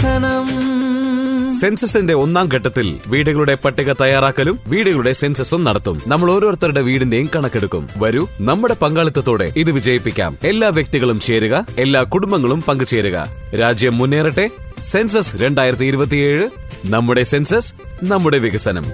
വികസനം സെൻസസിന്റെ ഒന്നാം ഘട്ടത്തിൽ വീടുകളുടെ പട്ടിക തയ്യാറാക്കലും വീടുകളുടെ സെൻസസും നടത്തും നമ്മൾ ഓരോരുത്തരുടെ വീടിന്റെയും കണക്കെടുക്കും വരൂ നമ്മുടെ പങ്കാളിത്തത്തോടെ ഇത് വിജയിപ്പിക്കാം എല്ലാ വ്യക്തികളും ചേരുക എല്ലാ കുടുംബങ്ങളും പങ്കുചേരുക രാജ്യം മുന്നേറട്ടെ സെൻസസ് രണ്ടായിരത്തി ഇരുപത്തിയേഴ് നമ്മുടെ സെൻസസ് നമ്മുടെ വികസനം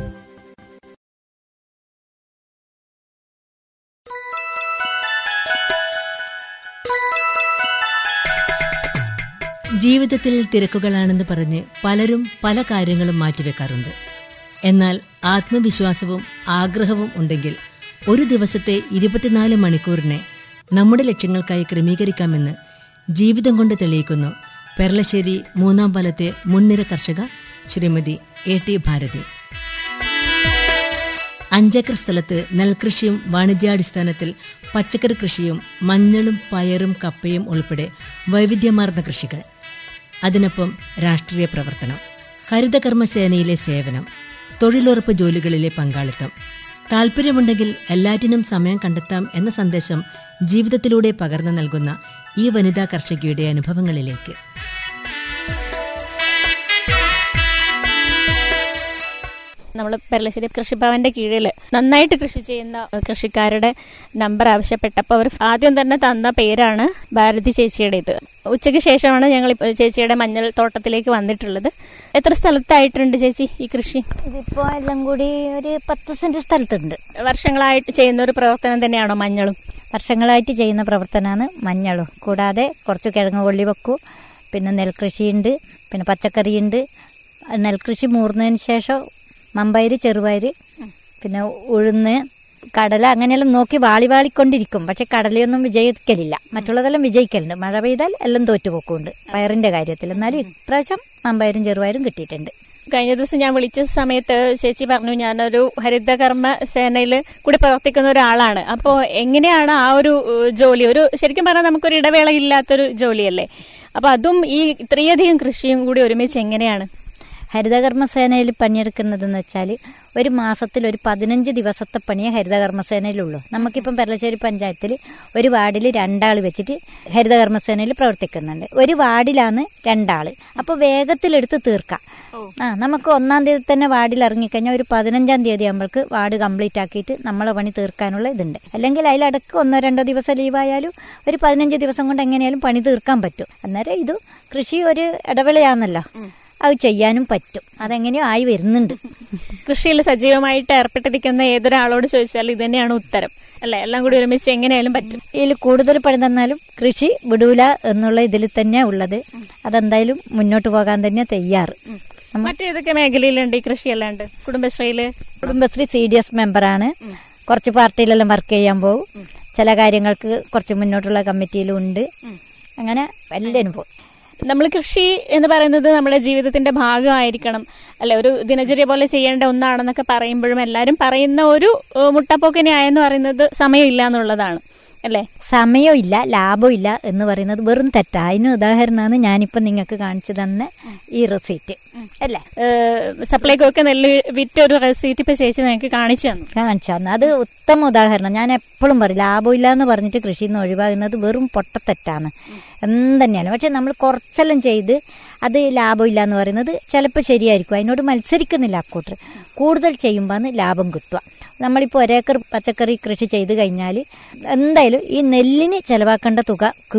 ജീവിതത്തിൽ തിരക്കുകളാണെന്ന് പറഞ്ഞ് പലരും പല കാര്യങ്ങളും മാറ്റിവെക്കാറുണ്ട് എന്നാൽ ആത്മവിശ്വാസവും ആഗ്രഹവും ഉണ്ടെങ്കിൽ ഒരു ദിവസത്തെ ഇരുപത്തിനാല് മണിക്കൂറിനെ നമ്മുടെ ലക്ഷ്യങ്ങൾക്കായി ക്രമീകരിക്കാമെന്ന് ജീവിതം കൊണ്ട് തെളിയിക്കുന്നു പെർളശ്ശേരി മൂന്നാം പാലത്തെ മുൻനിര കർഷക ശ്രീമതി എ ടി ഭാരതി അഞ്ചേക്കർ സ്ഥലത്ത് നെൽകൃഷിയും വാണിജ്യാടിസ്ഥാനത്തിൽ പച്ചക്കറി കൃഷിയും മഞ്ഞളും പയറും കപ്പയും ഉൾപ്പെടെ വൈവിധ്യമാർന്ന കൃഷികൾ അതിനൊപ്പം രാഷ്ട്രീയ പ്രവർത്തനം ഹരിതകർമ്മസേനയിലെ സേവനം തൊഴിലുറപ്പ് ജോലികളിലെ പങ്കാളിത്തം താല്പര്യമുണ്ടെങ്കിൽ എല്ലാറ്റിനും സമയം കണ്ടെത്താം എന്ന സന്ദേശം ജീവിതത്തിലൂടെ പകർന്നു നൽകുന്ന ഈ വനിതാ കർഷകിയുടെ അനുഭവങ്ങളിലേക്ക് നമ്മൾ പെരളശ്ശേരി കൃഷിഭവന്റെ കീഴിൽ നന്നായിട്ട് കൃഷി ചെയ്യുന്ന കൃഷിക്കാരുടെ നമ്പർ ആവശ്യപ്പെട്ടപ്പോൾ അവർ ആദ്യം തന്നെ തന്ന പേരാണ് ഭാരതി ചേച്ചിയുടേത് ഉച്ചയ്ക്ക് ശേഷമാണ് ഞങ്ങൾ ഇപ്പോ ചേച്ചിയുടെ മഞ്ഞൾ തോട്ടത്തിലേക്ക് വന്നിട്ടുള്ളത് എത്ര സ്ഥലത്തായിട്ടുണ്ട് ചേച്ചി ഈ കൃഷി ഇതിപ്പോ എല്ലാം കൂടി ഒരു പത്ത് സെന്റ് സ്ഥലത്തുണ്ട് വർഷങ്ങളായിട്ട് ചെയ്യുന്ന ഒരു പ്രവർത്തനം തന്നെയാണോ മഞ്ഞളും വർഷങ്ങളായിട്ട് ചെയ്യുന്ന പ്രവർത്തനമാണ് മഞ്ഞളും കൂടാതെ കുറച്ച് കിഴങ്ങ് കൊള്ളി വെക്കും പിന്നെ നെൽകൃഷിയുണ്ട് പിന്നെ പച്ചക്കറിയുണ്ട് നെൽകൃഷി മൂർന്നതിന് ശേഷം മമ്പയർ ചെറുപയർ പിന്നെ ഉഴുന്ന് കടല അങ്ങനെയെല്ലാം നോക്കി വാളി വാളിക്കൊണ്ടിരിക്കും പക്ഷെ കടലയൊന്നും വിജയിക്കലില്ല മറ്റുള്ളതെല്ലാം വിജയിക്കലുണ്ട് മഴ പെയ്താൽ എല്ലാം തോറ്റുപോക്കുണ്ട് പയറിന്റെ കാര്യത്തിൽ എന്നാലും ഇപ്രാവശ്യം മമ്പയരും ചെറുപയറും കിട്ടിയിട്ടുണ്ട് കഴിഞ്ഞ ദിവസം ഞാൻ വിളിച്ച സമയത്ത് ചേച്ചി പറഞ്ഞു ഞാനൊരു ഹരിതകർമ്മ സേനയിൽ കൂടി പ്രവർത്തിക്കുന്ന ഒരാളാണ് അപ്പോൾ എങ്ങനെയാണ് ആ ഒരു ഏഹ്, ജോലി ഒരു ശരിക്കും പറഞ്ഞാൽ നമുക്കൊരു ഇടവേള ഇല്ലാത്തൊരു ജോലിയല്ലേ അപ്പൊ അതും ഈ ഇത്രയധികം കൃഷിയും കൂടി ഒരുമിച്ച് എങ്ങനെയാണ് ഹരിതകർമ്മസേനയിൽ പണിയെടുക്കുന്നതെന്ന് വെച്ചാൽ ഒരു മാസത്തിൽ ഒരു പതിനഞ്ച് ദിവസത്തെ പണിയേ ഹരിതകർമ്മസേനയിലുള്ളൂ നമുക്കിപ്പം പെരളശ്ശേരി പഞ്ചായത്തിൽ ഒരു വാർഡിൽ രണ്ടാൾ വെച്ചിട്ട് ഹരിതകർമ്മസേനയിൽ പ്രവർത്തിക്കുന്നുണ്ട് ഒരു വാർഡിലാണ് രണ്ടാൾ അപ്പോൾ വേഗത്തിലെടുത്ത് തീർക്കാം ആ നമുക്ക് ഒന്നാം തീയതി തന്നെ വാർഡിൽ ഇറങ്ങിക്കഴിഞ്ഞാൽ ഒരു പതിനഞ്ചാം തീയതി ആകുമ്പോൾക്ക് വാർഡ് കംപ്ലീറ്റ് ആക്കിയിട്ട് നമ്മളെ പണി തീർക്കാനുള്ള ഇതുണ്ട് അല്ലെങ്കിൽ അതിലടക്ക് ഒന്നോ രണ്ടോ ദിവസം ലീവായാലും ഒരു പതിനഞ്ച് ദിവസം കൊണ്ട് എങ്ങനെയാലും പണി തീർക്കാൻ പറ്റും അന്നേരം ഇത് കൃഷി ഒരു ഇടവേളയാണല്ലോ അത് ചെയ്യാനും പറ്റും അതെങ്ങനെയോ ആയി വരുന്നുണ്ട് കൃഷിയിൽ സജീവമായിട്ട് ഏർപ്പെട്ടിരിക്കുന്ന ഏതൊരാളോട് ചോദിച്ചാൽ ഇത് തന്നെയാണ് ഉത്തരം അല്ലെ എല്ലാം കൂടി ഒരുമിച്ച് എങ്ങനെയാലും പറ്റും ഇതിൽ കൂടുതൽ പണി തന്നാലും കൃഷി വിടൂല എന്നുള്ള ഇതിൽ തന്നെയാ ഉള്ളത് അതെന്തായാലും മുന്നോട്ട് പോകാൻ തന്നെ തയ്യാറ് നമ്മ- മറ്റേതൊക്കെ മേഖലയിലുണ്ട് ഈ കൃഷി അല്ലാണ്ട് കുടുംബശ്രീയില് കുടുംബശ്രീ സി ഡി എസ് മെമ്പറാണ് കുറച്ച് പാർട്ടിയിലെല്ലാം വർക്ക് ചെയ്യാൻ പോകും ചില കാര്യങ്ങൾക്ക് കുറച്ച് മുന്നോട്ടുള്ള കമ്മിറ്റിയിലും ഉണ്ട് അങ്ങനെ എല്ലാവരും പോകും നമ്മൾ കൃഷി എന്ന് പറയുന്നത് നമ്മുടെ ജീവിതത്തിന്റെ ഭാഗമായിരിക്കണം അല്ലെ ഒരു ദിനചര്യ പോലെ ചെയ്യേണ്ട ഒന്നാണെന്നൊക്കെ പറയുമ്പോഴും എല്ലാവരും പറയുന്ന ഒരു ഏഹ്, മുട്ടപ്പോക്ക് ന്യായം എന്ന് പറയുന്നത് സമയമില്ല എന്നുള്ളതാണ് അല്ലെ സമയമില്ല ലാഭമില്ല എന്ന് പറയുന്നത് വെറും തെറ്റാ അതിന് ഉദാഹരണമാണ് ഞാനിപ്പം നിങ്ങൾക്ക് കാണിച്ചു തന്ന ഈ റെസീറ്റ് അല്ലേ സപ്ലൈകോക്ക് നെല്ല് വിറ്റ ഒരു റെസീറ്റ് ഇപ്പൊ ചേച്ചി ഞങ്ങൾക്ക് കാണിച്ചു തന്നു കാണിച്ചു തന്നു അത് ഉത്തമ ഉദാഹരണം ഞാൻ എപ്പോഴും പറയും ലാഭമില്ല എന്ന് പറഞ്ഞിട്ട് കൃഷിയിൽ നിന്ന് ഒഴിവാകുന്നത് വെറും പൊട്ടത്തെറ്റാണ് എന്തെന്നെയാണ് പക്ഷെ നമ്മൾ കുറച്ചെല്ലാം ചെയ്ത് അത് ലാഭമില്ല എന്ന് പറയുന്നത് ചിലപ്പോൾ ശരിയായിരിക്കും അതിനോട് മത്സരിക്കുന്നില്ല അക്കൂട്ടർ കൂടുതൽ ചെയ്യുമ്പോൾ ലാഭം കിട്ടുക നമ്മളിപ്പോൾ ഒരേക്കർ പച്ചക്കറി കൃഷി ചെയ്ത് കഴിഞ്ഞാൽ എന്തായാലും ഈ നെല്ലിന് ചിലവാക്കേണ്ട തുക